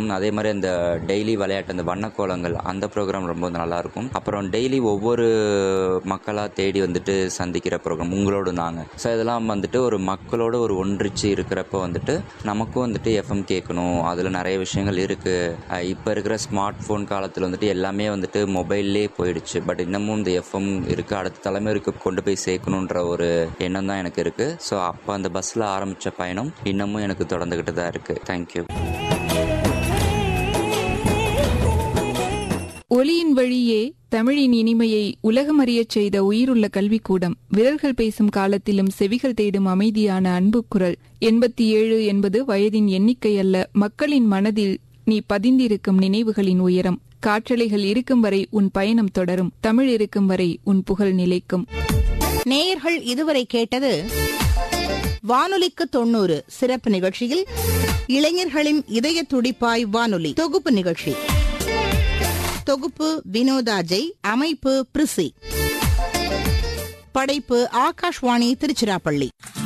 ம், அதே மாதிரி அந்த டெய்லி விளையாட்டு அந்த வண்ணக்கோலங்கள் அந்த ப்ரோக்ராம் ரொம்ப நல்லா இருக்கும் அப்புறம் டெய்லி ஒவ்வொரு மக்களா தேடி வந்துட்டு சந்திக்கிற ப்ரோக்ராம் உங்களோடு நாங்க ஸோ இதெல்லாம் வந்துட்டு ஒரு மக்களோட ஒரு ஒன்றிச்சு இருக்கிறப்ப வந்துட்டு நமக்கும் வந்துட்டு எஃப்எம் கேட்கணும் அதுல நிறைய விஷயங்கள் இருக்கு அஹ் இப்ப இருக்கிற ஸ்மார்ட் போன் காலத்துல வந்துட்டு எல்லாமே வந்துட்டு மொபைல்லே போயிடுச்சு பட் இன்னமும் இந்த எஃப்எம் இருக்கு அடுத்த தலைமுறைக்கு கொண்டு போய் சேர்க்கணுன்ற ஒரு எண்ணம் தான் எனக்கு இருக்கு ஸோ அப்போ அந்த பஸ்ல ஆரம்பிச்ச பயணம் இன்னமும் எனக்கு தொடர்ந்துகிட்டு தான் இருக்கு தேங்க்யூ ஒலியின் வழியே தமிழின் இனிமையை உலகமறியச் செய்த உயிருள்ள கல்விக்கூடம் விரல்கள் பேசும் காலத்திலும் செவிகள் தேடும் அமைதியான அன்பு குரல் எண்பத்தி ஏழு என்பது வயதின் எண்ணிக்கை அல்ல மக்களின் மனதில் நீ பதிந்திருக்கும் நினைவுகளின் உயரம் காற்றலைகள் இருக்கும் வரை உன் பயணம் தொடரும் தமிழ் இருக்கும் வரை உன் புகழ் நிலைக்கும் நேயர்கள் இதுவரை கேட்டது வானொலிக்கு தொண்ணூறு சிறப்பு நிகழ்ச்சியில் இளைஞர்களின் இதய துடிப்பாய் வானொலி தொகுப்பு நிகழ்ச்சி தொகுப்பு வினோதாஜை அமைப்பு பிரிசி படைப்பு ஆகாஷ்வாணி திருச்சிராப்பள்ளி